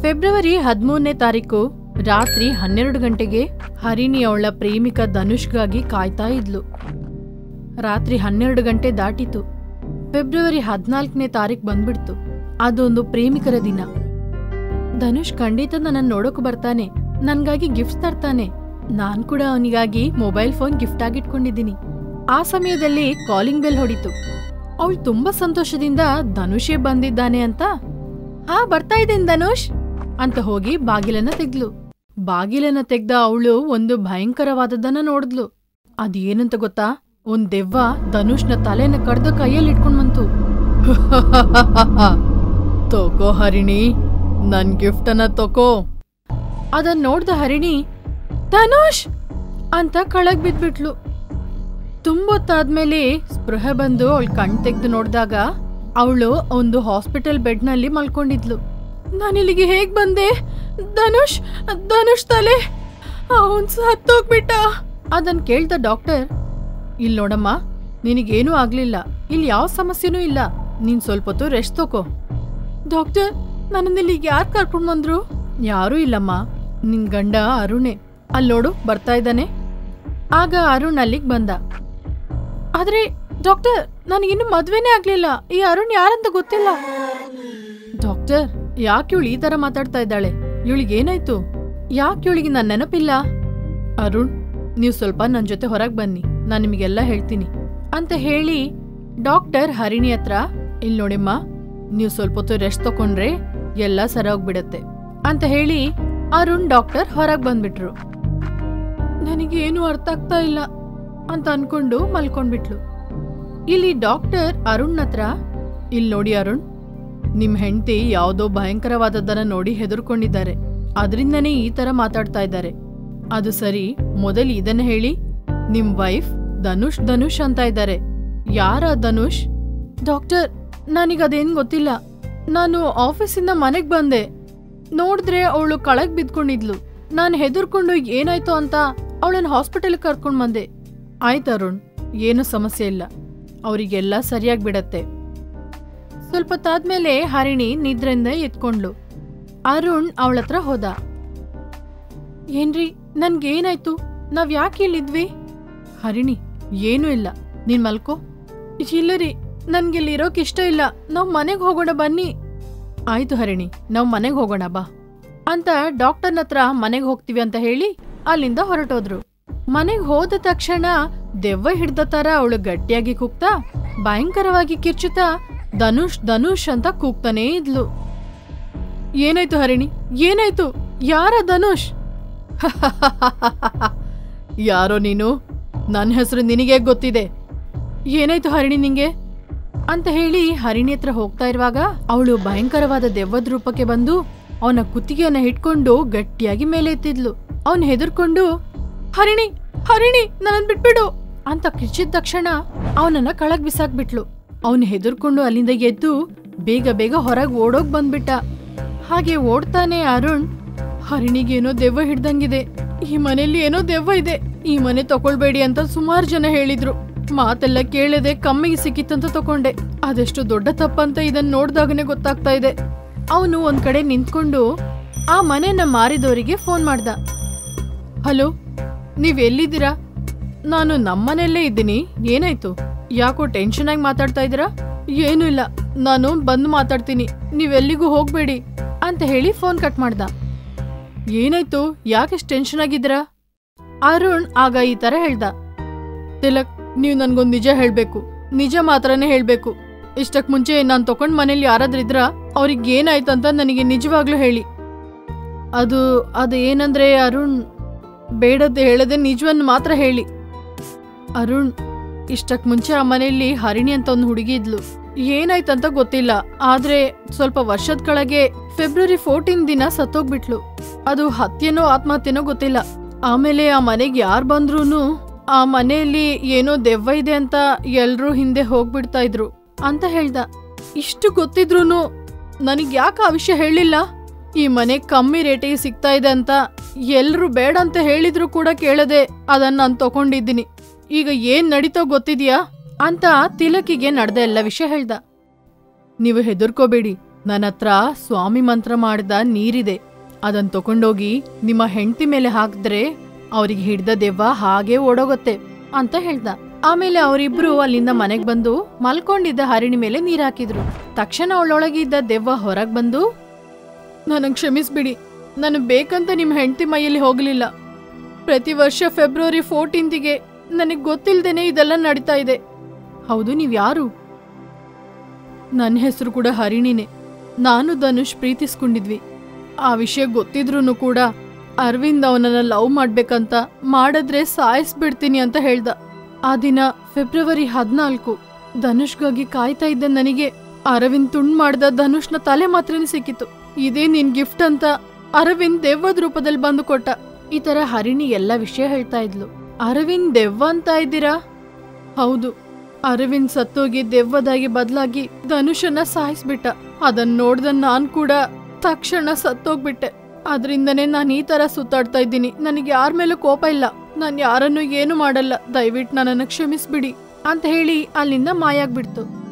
February ಹದಿಮೂರನೇ ತಾರೀಕು ರಾತ್ರಿ ಹನ್ನೆರಡು ಗಂಟೆಗೆ ಹರಿಣಿ ಅವಳ ಪ್ರೇಮಿಕ ಧನುಷ್ಗಾಗಿ ಕಾಯ್ತಾ ಇದ್ಲು ರಾತ್ರಿ ಹನ್ನೆರಡು ಗಂಟೆ ದಾಟಿತು ಫೆಬ್ರವರಿ ಹದಿನಾಲ್ಕನೇ ತಾರೀಕು ಬಂದ್ಬಿಡ್ತು ಅದೊಂದು ಪ್ರೇಮಿಕರ ದಿನ ಧನುಷ್ ಖಂಡಿತ ನನ್ನ ನೋಡೋಕ್ ಬರ್ತಾನೆ ನನ್ಗಾಗಿ ಗಿಫ್ಟ್ ತರ್ತಾನೆ ನಾನ್ ಕೂಡ ಅವನಿಗಾಗಿ ಮೊಬೈಲ್ ಫೋನ್ ಗಿಫ್ಟ್ ಆಗಿ ಇಟ್ಕೊಂಡಿದ್ದೀನಿ ಆ ಸಮಯದಲ್ಲಿ ಕಾಲಿಂಗ್ ಬೆಲ್ ಹೊಡಿತು ಅವಳು ತುಂಬಾ ಸಂತೋಷದಿಂದ ಧನುಷೇ ಬಂದಿದ್ದಾನೆ ಅಂತ ಹಾ ಬರ್ತಾ ಇದ್ದೇನೆ ಧನುಷ್ ಅಂತ ಹೋಗಿ ಬಾಗಿಲನ್ನ ತೆಗ್ದ್ಲು ಬಾಗಿಲನ್ನ ತೆಗ್ದ ಅವಳು ಒಂದು ಭಯಂಕರವಾದದ್ದನ್ನ ನೋಡಿದ್ಲು ಅದೇನಂತ ಗೊತ್ತಾ ಒಂದ್ ದೆವ್ವ ಧನುಷ್ನ ತಲೆನ ಕಡ್ದು ಕೈಯಲ್ಲಿ ಇಟ್ಕೊಂಡ್ ಬಂತು ತಗೋ ಹರಿಣಿ ನನ್ ಗಿಫ್ಟ್ ಅನ್ನ ತಕೋ ಅದನ್ ನೋಡ್ದ ಹರಿಣಿ ಧನುಷ್ ಅಂತ ಕಳಗ್ ಬಿದ್ಬಿಟ್ಲು ತುಂಬೊತ್ತಾದ್ಮೇಲೆ ಸ್ಪೃಹ ಬಂದು ಅವಳು ಕಣ್ ತೆಗ್ದು ನೋಡಿದಾಗ ಅವಳು ಒಂದು ಹಾಸ್ಪಿಟಲ್ ಬೆಡ್ನಲ್ಲಿ ಮಲ್ಕೊಂಡಿದ್ಲು ನಾನಿಲ್ಲಿಗೆ ಹೇಗ್ ಬಂದೆ ಧನುಷ್ ಧನುಷ್ ತಲೆ ಅವನ್ ಸತ್ತೋಗ್ಬಿಟ್ಟ ಅದನ್ ಕೇಳ್ದ ಡಾಕ್ಟರ್ ಇಲ್ ನೋಡಮ್ಮ ನಿನಗೇನೂ ಆಗ್ಲಿಲ್ಲ ಇಲ್ಲಿ ಯಾವ ಸಮಸ್ಯೆನೂ ಇಲ್ಲ ನೀನ್ ಸ್ವಲ್ಪ ಹೊತ್ತು ರೆಸ್ಟ್ ತಗೋ ಡಾಕ್ಟರ್ ನನ್ನನ್ನು ಯಾರು ಕರ್ಕೊಂಡ್ ಬಂದ್ರು ಯಾರೂ ಇಲ್ಲಮ್ಮ ನಿನ್ ಗಂಡ ಅರುಣೆ ಅಲ್ಲಿ ನೋಡು ಬರ್ತಾ ಇದ್ದಾನೆ ಆಗ ಅರುಣ್ ಅಲ್ಲಿಗ್ ಬಂದ ಆದ್ರೆ ಡಾಕ್ಟರ್ ನನಗಿನ್ನು ಮದ್ವೆನೇ ಆಗ್ಲಿಲ್ಲ ಈ ಅರುಣ್ ಯಾರಂತ ಗೊತ್ತಿಲ್ಲ ಡಾಕ್ಟರ್ ಯಾಕೆ ಇವಳು ಈ ತರ ಮಾತಾಡ್ತಾ ಇದ್ದಾಳೆ ಇವಳಿಗೆ ಏನಾಯ್ತು ಯಾಕೆ ಇವಳಿಗೆ ನನ್ನ ನೆನಪಿಲ್ಲ ಅರುಣ್ ನೀವು ಸ್ವಲ್ಪ ನನ್ನ ಜೊತೆ ಹೊರಗೆ ಬನ್ನಿ ನಾನು ನಿಮಗೆಲ್ಲ ಹೇಳ್ತೀನಿ ಅಂತ ಹೇಳಿ ಡಾಕ್ಟರ್ ಹರಿಣಿ ಹತ್ರ ಇಲ್ಲಿ ನೋಡಿಮ್ಮ ನೀವು ಸ್ವಲ್ಪ ಹೊತ್ತು ರೆಸ್ಟ್ ತಕೊಂಡ್ರೆ ಎಲ್ಲ ಸರೋಗ್ಬಿಡತ್ತೆ ಅಂತ ಹೇಳಿ ಅರುಣ್ ಡಾಕ್ಟರ್ ಹೊರಗೆ ಬಂದ್ಬಿಟ್ರು ನನಗೇನು ಅರ್ಥ ಆಗ್ತಾ ಇಲ್ಲ ಅಂತ ಅನ್ಕೊಂಡು ಮಲ್ಕೊಂಡ್ಬಿಟ್ಲು ಇಲ್ಲಿ ಡಾಕ್ಟರ್ ಅರುಣ್ ಹತ್ರ ಇಲ್ಲಿ ನೋಡಿ ಅರುಣ್ ನಿಮ್ ಹೆಂಡತಿ ಯಾವುದೋ ಭಯಂಕರವಾದದ್ದನ್ನ ನೋಡಿ ಹೆದರ್ಕೊಂಡಿದ್ದಾರೆ ಅದರಿಂದನೇ ಈ ತರ ಮಾತಾಡ್ತಾ ಇದ್ದಾರೆ ಅದು ಸರಿ ಮೊದಲು ಇದನ್ನ ಹೇಳಿ ನಿಮ್ ವೈಫ್ ಧನುಷ್ ಧನುಷ್ ಅಂತ ಇದ್ದಾರೆ ಯಾರ ಧನುಷ್ ಡಾಕ್ಟರ್ ನನಗೆ ಅದೇನ್ ಗೊತ್ತಿಲ್ಲ ನಾನು ಆಫೀಸಿಂದ ಮನೆಗ್ ಬಂದೆ ನೋಡಿದ್ರೆ ಅವಳು ಕಳಗ್ ಬಿದ್ಕೊಂಡಿದ್ಲು ನಾನು ಹೆದರ್ಕೊಂಡು ಏನಾಯ್ತು ಅಂತ ಅವಳನ್ನ ಹಾಸ್ಪಿಟಲ್ ಕರ್ಕೊಂಡ್ ಬಂದೆ ಆಯ್ತು ಅರುಣ್ ಏನು ಸಮಸ್ಯೆ ಇಲ್ಲ ಅವರಿಗೆಲ್ಲ ಸರಿಯಾಗಿ ಬಿಡತ್ತೆ ಸ್ವಲ್ಪ ತಾದ್ಮೇಲೆ ಹರಿಣಿ ನಿದ್ರೆಯಿಂದ ಎತ್ಕೊಂಡ್ಲು ಅರುಣ್ ಅವಳ ಹತ್ರ ಹೋದ ಏನ್ರಿ ನನ್ಗೇನಾಯ್ತು ನಾವ್ ಯಾಕೆ ಇಲ್ಲಿದ್ವಿ ಹರಿಣಿ ಏನೂ ಇಲ್ಲ ನೀನ್ ಮಲ್ಕೋ ಇಲ್ಲ ರೀ ನನ್ಗಿಲ್ಲಿ ಇರೋಕ್ ಇಷ್ಟ ಇಲ್ಲ ನಾವ್ ಮನೆಗ್ ಹೋಗೋಣ ಬನ್ನಿ ಆಯ್ತು ಹರಿಣಿ ನಾವ್ ಮನೆಗ್ ಹೋಗೋಣ ಬಾ ಅಂತ ಡಾಕ್ಟರ್ನ ಹತ್ರ ಮನೆಗ್ ಹೋಗ್ತೀವಿ ಅಂತ ಹೇಳಿ ಅಲ್ಲಿಂದ ಹೊರಟೋದ್ರು ಮನೆಗ್ ಹೋದ ತಕ್ಷಣ ದೆವ್ವ ಹಿಡ್ದ ತರ ಅವಳು ಗಟ್ಟಿಯಾಗಿ ಕೂಗ್ತಾ ಭಯಂಕರವಾಗಿ ಕಿರ್ಚುತ್ತಾ ಧನುಷ್ ಧನುಷ್ ಅಂತ ಕೂಗ್ತಾನೇ ಇದ್ಲು ಏನಾಯ್ತು ಹರಿಣಿ ಏನಾಯ್ತು ಯಾರ ಧನುಷ್ ಯಾರೋ ನೀನು ನನ್ನ ಹೆಸರು ನಿನಗೆ ಗೊತ್ತಿದೆ ಏನಾಯ್ತು ಹರಿಣಿ ನಿಂಗೆ ಅಂತ ಹೇಳಿ ಹರಿಣಿ ಹತ್ರ ಹೋಗ್ತಾ ಇರುವಾಗ ಅವಳು ಭಯಂಕರವಾದ ದೆವ್ವದ ರೂಪಕ್ಕೆ ಬಂದು ಅವನ ಕುತ್ತಿಗೆಯನ್ನ ಹಿಡ್ಕೊಂಡು ಗಟ್ಟಿಯಾಗಿ ಮೇಲೆ ಎತ್ತಿದ್ಲು ಅವನ್ ಹೆದರ್ಕೊಂಡು ಹರಿಣಿ ಹರಿಣಿ ನನ್ನ ಬಿಟ್ಬಿಡು ಅಂತ ಕಿರ್ಚಿದ ತಕ್ಷಣ ಅವನನ್ನ ಕಳಗ್ ಬಿಸಾಕ್ಬಿಟ್ಲು ಅವನ್ ಹೆದರ್ಕೊಂಡು ಅಲ್ಲಿಂದ ಎದ್ದು ಬೇಗ ಬೇಗ ಹೊರಗ್ ಓಡೋಗ್ ಬಂದ್ಬಿಟ್ಟ ಹಾಗೆ ಓಡ್ತಾನೆ ಅರುಣ್ ಹರಿಣಿಗೇನೋ ದೆವ್ವ ಹಿಡ್ದಂಗಿದೆ ಈ ಮನೆಯಲ್ಲಿ ಏನೋ ದೆವ್ವ ಇದೆ ಈ ಮನೆ ತಕೊಳ್ಬೇಡಿ ಅಂತ ಸುಮಾರು ಜನ ಹೇಳಿದ್ರು ಮಾತೆಲ್ಲ ಕೇಳದೆ ಕಮ್ಮಿಗೆ ಸಿಕ್ಕಿತ್ತಂತ ತಕೊಂಡೆ ಅದೆಷ್ಟು ದೊಡ್ಡ ತಪ್ಪಂತ ಇದನ್ನ ನೋಡ್ದಾಗನೆ ಗೊತ್ತಾಗ್ತಾ ಇದೆ ಅವನು ಒಂದ್ ಕಡೆ ನಿಂತ್ಕೊಂಡು ಆ ಮನೆನ ಮಾರಿದವರಿಗೆ ಫೋನ್ ಮಾಡ್ದ ಹಲೋ ನೀವ್ ಎಲ್ಲಿದ್ದೀರಾ ನಾನು ನಮ್ಮನೆಯಲ್ಲೇ ಇದ್ದೀನಿ ಏನಾಯ್ತು ಯಾಕೋ ಟೆನ್ಷನ್ ಆಗಿ ಮಾತಾಡ್ತಾ ಇದ್ದೀರಾ ಏನೂ ಇಲ್ಲ ನಾನು ಬಂದು ಮಾತಾಡ್ತೀನಿ ನೀವೆಲ್ಲಿಗೂ ಹೋಗ್ಬೇಡಿ ಅಂತ ಹೇಳಿ ಫೋನ್ ಕಟ್ ಮಾಡ್ದ ಏನಾಯ್ತು ಯಾಕೆಷ್ಟು ಟೆನ್ಷನ್ ಆಗಿದ್ದೀರಾ ಅರುಣ್ ಆಗ ಈ ತರ ಹೇಳ್ದ ತಿಲಕ್ ನೀವು ನನ್ಗೊಂದ್ ನಿಜ ಹೇಳ್ಬೇಕು ನಿಜ ಮಾತ್ರನೇ ಹೇಳ್ಬೇಕು ಇಷ್ಟಕ್ ಮುಂಚೆ ನಾನ್ ತಕೊಂಡ್ ಮನೇಲಿ ಯಾರಾದ್ರೂ ಇದ್ರ ಅವ್ರಿಗೆ ಏನಾಯ್ತು ಅಂತ ನನಗೆ ನಿಜವಾಗ್ಲೂ ಹೇಳಿ ಅದು ಅದು ಏನಂದ್ರೆ ಅರುಣ್ ಬೇಡದ್ದು ಹೇಳದೆ ನಿಜವನ್ನು ಮಾತ್ರ ಹೇಳಿ ಅರುಣ್ ಇಷ್ಟಕ್ ಮುಂಚೆ ಆ ಮನೆಯಲ್ಲಿ ಹರಿಣಿ ಅಂತ ಒಂದು ಹುಡುಗಿ ಇದ್ಲು ಏನಾಯ್ತಂತ ಗೊತ್ತಿಲ್ಲ ಆದ್ರೆ ಸ್ವಲ್ಪ ವರ್ಷದ ಕೆಳಗೆ ಫೆಬ್ರವರಿ ಫೋರ್ಟೀನ್ ದಿನ ಸತ್ತೋಗ್ಬಿಟ್ಲು ಅದು ಹತ್ಯೆನೋ ಆತ್ಮಹತ್ಯೆನೋ ಗೊತ್ತಿಲ್ಲ ಆಮೇಲೆ ಆ ಮನೆಗೆ ಯಾರು ಬಂದ್ರೂನು ಆ ಮನೆಯಲ್ಲಿ ಏನೋ ದೆವ್ವ ಇದೆ ಅಂತ ಎಲ್ರೂ ಹಿಂದೆ ಹೋಗ್ಬಿಡ್ತಾ ಇದ್ರು ಅಂತ ಹೇಳ್ದ ಇಷ್ಟು ಗೊತ್ತಿದ್ರೂನು ನನಗ್ ಯಾಕೆ ಆ ವಿಷಯ ಹೇಳಿಲ್ಲ ಈ ಮನೆ ಕಮ್ಮಿ ರೇಟಿಗೆ ಸಿಗ್ತಾ ಇದೆ ಅಂತ ಎಲ್ರು ಬೇಡ ಅಂತ ಹೇಳಿದ್ರು ಕೂಡ ಕೇಳದೆ ಅದನ್ನ ನಾನು ತಗೊಂಡಿದ್ದೀನಿ ಈಗ ಏನ್ ನಡೀತೋ ಗೊತ್ತಿದ್ಯಾ ಅಂತ ತಿಲಕಿಗೆ ನಡೆದ ಎಲ್ಲ ವಿಷಯ ಹೇಳ್ದ ನೀವು ಹೆದರ್ಕೋಬೇಡಿ ನನ್ನ ಹತ್ರ ಸ್ವಾಮಿ ಮಂತ್ರ ಮಾಡಿದ ನೀರಿದೆ ಅದನ್ ತಗೊಂಡೋಗಿ ನಿಮ್ಮ ಹೆಂಡತಿ ಮೇಲೆ ಹಾಕಿದ್ರೆ ಅವ್ರಿಗೆ ಹಿಡ್ದ ದೆವ್ವ ಹಾಗೆ ಓಡೋಗತ್ತೆ ಅಂತ ಹೇಳ್ದ ಆಮೇಲೆ ಅವರಿಬ್ರು ಅಲ್ಲಿಂದ ಮನೆಗ್ ಬಂದು ಮಲ್ಕೊಂಡಿದ್ದ ಹರಿಣಿ ಮೇಲೆ ನೀರ್ ಹಾಕಿದ್ರು ತಕ್ಷಣ ಅವಳೊಳಗೆ ಇದ್ದ ದೆವ್ವ ಹೊರಗ್ ಬಂದು ನನಗ್ ಕ್ಷಮಿಸ್ಬಿಡಿ ನಾನು ಬೇಕಂತ ನಿಮ್ಮ ಹೆಂಡತಿ ಮೈಯಲ್ಲಿ ಹೋಗ್ಲಿಲ್ಲ ಪ್ರತಿ ವರ್ಷ ಫೆಬ್ರವರಿ ಫೋರ್ಟೀನ್ತಿಗೆ ನನಗೆ ಗೊತ್ತಿಲ್ದೇನೆ ಇದೆಲ್ಲ ನಡೀತಾ ಇದೆ ಹೌದು ನೀವು ಯಾರು ನನ್ನ ಹೆಸರು ಕೂಡ ಹರಿಣಿನೇ ನಾನು ಧನುಷ್ ಪ್ರೀತಿಸ್ಕೊಂಡಿದ್ವಿ ಆ ವಿಷಯ ಗೊತ್ತಿದ್ರೂ ಕೂಡ ಅರವಿಂದ್ ಅವನನ್ನ ಲವ್ ಮಾಡ್ಬೇಕಂತ ಮಾಡಿದ್ರೆ ಸಾಯಿಸ್ಬಿಡ್ತೀನಿ ಅಂತ ಹೇಳ್ದ ಆ ದಿನ ಫೆಬ್ರವರಿ ಹದಿನಾಲ್ಕು ಧನುಷ್ಗಾಗಿ ಕಾಯ್ತಾ ಇದ್ದ ನನಗೆ ಅರವಿಂದ್ ತುಂಡ್ ಮಾಡ್ದ ಧನುಷ್ನ ತಲೆ ಮಾತ್ರನೇ ಸಿಕ್ಕಿತು ಇದೇ ನಿನ್ ಗಿಫ್ಟ್ ಅಂತ ಅರವಿಂದ್ ದೆವ್ವದ ರೂಪದಲ್ಲಿ ಬಂದು ಕೊಟ್ಟ ಈ ತರ ಹರಿಣಿ ಎಲ್ಲ ವಿಷಯ ಹೇಳ್ತಾ ಇದ್ಲು ಅರವಿಂದ್ ದೆವ್ವ ಅಂತ ಇದ್ದೀರಾ ಹೌದು ಅರವಿಂದ್ ಸತ್ತೋಗಿ ದೆವ್ವದಾಗಿ ಬದಲಾಗಿ ಧನುಷನ್ನ ಸಾಯಿಸ್ಬಿಟ್ಟ ಅದನ್ನ ನೋಡ್ದ ನಾನ್ ಕೂಡ ತಕ್ಷಣ ಸತ್ತೋಗ್ಬಿಟ್ಟೆ ಅದರಿಂದನೇ ನಾನು ಈ ತರ ಸುತ್ತಾಡ್ತಾ ಇದ್ದೀನಿ ನನಗೆ ಯಾರ ಮೇಲೂ ಕೋಪ ಇಲ್ಲ ನಾನು ಯಾರನ್ನು ಏನು ಮಾಡಲ್ಲ ದಯವಿಟ್ಟು ನನ್ನನ್ನು ಕ್ಷಮಿಸ್ಬಿಡಿ ಅಂತ ಹೇಳಿ ಅಲ್ಲಿಂದ ಮಾಯಾಗ್ಬಿಡ್ತು